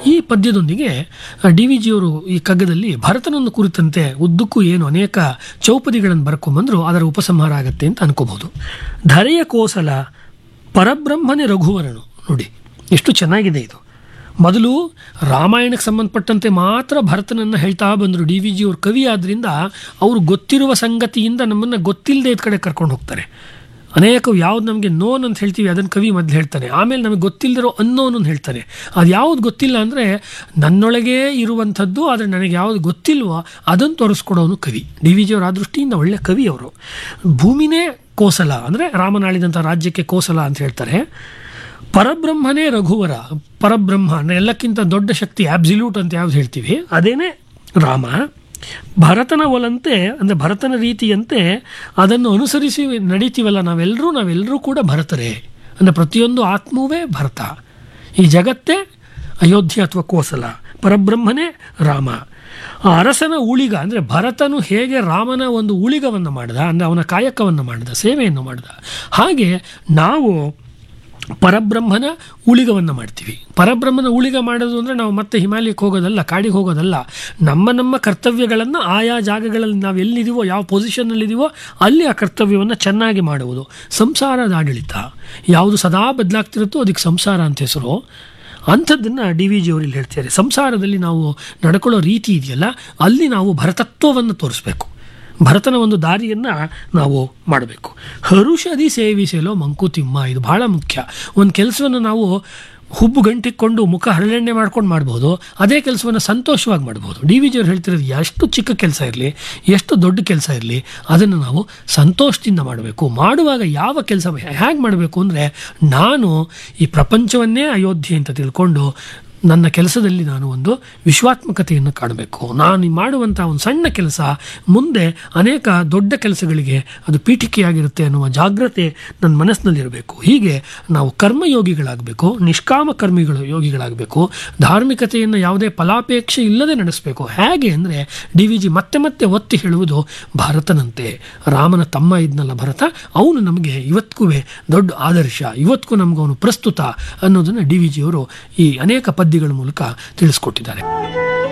ಈ ಪದ್ಯದೊಂದಿಗೆ D V ಜಿಯವರು ಈ ಕಗ್ಗದಲ್ಲಿ ಭರತನನ್ನು ಕುರಿತಂತೆ ಉದ್ದಕ್ಕೂ ಏನು ಅನೇಕ ಚೌಪದಿಗಳನ್ನು ಬರ್ಕೊಂಬಂದ್ರು ಅದರ ಉಪಸಂಹಾರ ಆಗತ್ತೆ ಅಂತ ಅನ್ಕೋಬಹುದು ಧರೆಯ ಕೋಸಲ ಪರಬ್ರಹ್ಮನೇ ರಘುವರನು ನೋಡಿ ಎಷ್ಟು ಚೆನ್ನಾಗಿದೆ ಇದು ಮೊದಲು ರಾಮಾಯಣಕ್ಕೆ ಸಂಬಂಧಪಟ್ಟಂತೆ ಮಾತ್ರ ಭರತನನ್ನು ಹೇಳ್ತಾ ಬಂದರು ಡಿ ವಿ ಜಿ ಅವ್ರ ಕವಿ ಆದ್ದರಿಂದ ಅವರು ಗೊತ್ತಿರುವ ಸಂಗತಿಯಿಂದ ನಮ್ಮನ್ನು ಗೊತ್ತಿಲ್ಲದೆ ಇದ್ ಕಡೆ ಕರ್ಕೊಂಡು ಹೋಗ್ತಾರೆ ಅನೇಕ ಯಾವ್ದು ನಮಗೆ ನೋನ್ ಅಂತ ಹೇಳ್ತೀವಿ ಅದನ್ನು ಕವಿ ಮೊದಲು ಹೇಳ್ತಾನೆ ಆಮೇಲೆ ನಮಗೆ ಗೊತ್ತಿಲ್ಲದಿರೋ ಅನ್ನೋನ್ ಅಂತ ಹೇಳ್ತಾನೆ ಅದು ಯಾವ್ದು ಗೊತ್ತಿಲ್ಲ ಅಂದರೆ ನನ್ನೊಳಗೇ ಇರುವಂಥದ್ದು ಆದರೆ ನನಗೆ ಯಾವುದು ಗೊತ್ತಿಲ್ವೋ ಅದನ್ನು ತೋರಿಸ್ಕೊಡೋನು ಕವಿ ಡಿ ವಿ ಜಿಯವರು ಆ ದೃಷ್ಟಿಯಿಂದ ಒಳ್ಳೆ ಕವಿ ಅವರು ಭೂಮಿನೇ ಕೋಸಲ ಅಂದರೆ ರಾಮನಾಳಿದಂಥ ರಾಜ್ಯಕ್ಕೆ ಕೋಸಲ ಅಂತ ಹೇಳ್ತಾರೆ ಪರಬ್ರಹ್ಮನೇ ರಘುವರ ಪರಬ್ರಹ್ಮ ಅಂದರೆ ಎಲ್ಲಕ್ಕಿಂತ ದೊಡ್ಡ ಶಕ್ತಿ ಆಬ್ಸಿಲ್ಯೂಟ್ ಅಂತ ಯಾವ್ದು ಹೇಳ್ತೀವಿ ಅದೇನೇ ರಾಮ ಭರತನ ಒಲಂತೆ ಅಂದರೆ ಭರತನ ರೀತಿಯಂತೆ ಅದನ್ನು ಅನುಸರಿಸಿ ನಡೀತೀವಲ್ಲ ನಾವೆಲ್ಲರೂ ನಾವೆಲ್ಲರೂ ಕೂಡ ಭರತರೇ ಅಂದರೆ ಪ್ರತಿಯೊಂದು ಆತ್ಮವೇ ಭರತ ಈ ಜಗತ್ತೇ ಅಯೋಧ್ಯೆ ಅಥವಾ ಕೋಸಲ ಪರಬ್ರಹ್ಮನೇ ರಾಮ ಆ ಅರಸನ ಉಳಿಗ ಅಂದರೆ ಭರತನು ಹೇಗೆ ರಾಮನ ಒಂದು ಉಳಿಗವನ್ನು ಮಾಡಿದ ಅಂದರೆ ಅವನ ಕಾಯಕವನ್ನು ಮಾಡಿದ ಸೇವೆಯನ್ನು ಮಾಡಿದ ಹಾಗೆ ನಾವು ಪರಬ್ರಹ್ಮನ ಉಳಿಗವನ್ನು ಮಾಡ್ತೀವಿ ಪರಬ್ರಹ್ಮನ ಉಳಿಗ ಮಾಡೋದು ಅಂದರೆ ನಾವು ಮತ್ತೆ ಹಿಮಾಲಯಕ್ಕೆ ಹೋಗೋದಲ್ಲ ಕಾಡಿಗೆ ಹೋಗೋದಲ್ಲ ನಮ್ಮ ನಮ್ಮ ಕರ್ತವ್ಯಗಳನ್ನು ಆಯಾ ಜಾಗಗಳಲ್ಲಿ ನಾವು ಎಲ್ಲಿದ್ದೀವೋ ಯಾವ ಪೊಸಿಷನ್ನಲ್ಲಿದ್ದೀವೋ ಅಲ್ಲಿ ಆ ಕರ್ತವ್ಯವನ್ನು ಚೆನ್ನಾಗಿ ಮಾಡುವುದು ಸಂಸಾರದ ಆಡಳಿತ ಯಾವುದು ಸದಾ ಬದಲಾಗ್ತಿರುತ್ತೋ ಅದಕ್ಕೆ ಸಂಸಾರ ಅಂತ ಹೆಸರು ಅಂಥದ್ದನ್ನು ಡಿ ವಿ ಜಿ ಅವರು ಇಲ್ಲಿ ಹೇಳ್ತಾರೆ ಸಂಸಾರದಲ್ಲಿ ನಾವು ನಡ್ಕೊಳ್ಳೋ ರೀತಿ ಇದೆಯಲ್ಲ ಅಲ್ಲಿ ನಾವು ಭರತತ್ವವನ್ನು ತೋರಿಸ್ಬೇಕು ಭರತನ ಒಂದು ದಾರಿಯನ್ನು ನಾವು ಮಾಡಬೇಕು ಹರುಷದಿ ಸೇವಿಸಲು ಮಂಕುತಿಮ್ಮ ಇದು ಬಹಳ ಮುಖ್ಯ ಒಂದು ಕೆಲಸವನ್ನು ನಾವು ಹುಬ್ಬು ಗಂಟಿಕೊಂಡು ಮುಖ ಹರಳೆಣ್ಣೆ ಮಾಡ್ಕೊಂಡು ಮಾಡ್ಬೋದು ಅದೇ ಕೆಲಸವನ್ನು ಸಂತೋಷವಾಗಿ ಮಾಡ್ಬೋದು ಡಿ ವಿ ಜಿಯವ್ರು ಹೇಳ್ತಿರೋದು ಎಷ್ಟು ಚಿಕ್ಕ ಕೆಲಸ ಇರಲಿ ಎಷ್ಟು ದೊಡ್ಡ ಕೆಲಸ ಇರಲಿ ಅದನ್ನು ನಾವು ಸಂತೋಷದಿಂದ ಮಾಡಬೇಕು ಮಾಡುವಾಗ ಯಾವ ಕೆಲಸ ಹೇಗೆ ಮಾಡಬೇಕು ಅಂದರೆ ನಾನು ಈ ಪ್ರಪಂಚವನ್ನೇ ಅಯೋಧ್ಯೆ ಅಂತ ತಿಳ್ಕೊಂಡು ನನ್ನ ಕೆಲಸದಲ್ಲಿ ನಾನು ಒಂದು ವಿಶ್ವಾತ್ಮಕತೆಯನ್ನು ಕಾಣಬೇಕು ನಾನು ಮಾಡುವಂಥ ಒಂದು ಸಣ್ಣ ಕೆಲಸ ಮುಂದೆ ಅನೇಕ ದೊಡ್ಡ ಕೆಲಸಗಳಿಗೆ ಅದು ಪೀಠಿಕೆಯಾಗಿರುತ್ತೆ ಅನ್ನುವ ಜಾಗ್ರತೆ ನನ್ನ ಮನಸ್ಸಿನಲ್ಲಿರಬೇಕು ಹೀಗೆ ನಾವು ಕರ್ಮಯೋಗಿಗಳಾಗಬೇಕು ನಿಷ್ಕಾಮ ಕರ್ಮಿಗಳು ಯೋಗಿಗಳಾಗಬೇಕು ಧಾರ್ಮಿಕತೆಯನ್ನು ಯಾವುದೇ ಫಲಾಪೇಕ್ಷೆ ಇಲ್ಲದೆ ನಡೆಸಬೇಕು ಹೇಗೆ ಅಂದರೆ ಡಿ ವಿ ಜಿ ಮತ್ತೆ ಮತ್ತೆ ಒತ್ತಿ ಹೇಳುವುದು ಭಾರತನಂತೆ ರಾಮನ ತಮ್ಮ ಇದ್ನಲ್ಲ ಭರತ ಅವನು ನಮಗೆ ಇವತ್ತಿಗೂ ದೊಡ್ಡ ಆದರ್ಶ ಇವತ್ತಿಗೂ ನಮ್ಗೆ ಅವನು ಪ್ರಸ್ತುತ ಅನ್ನೋದನ್ನು ಡಿ ವಿ ಜಿಯವರು ಈ ಅನೇಕ ಪದ್ಯಗಳ ಮೂಲಕ ತಿಳಿಸ್ಕೊಟ್ಟಿದ್ದಾರೆ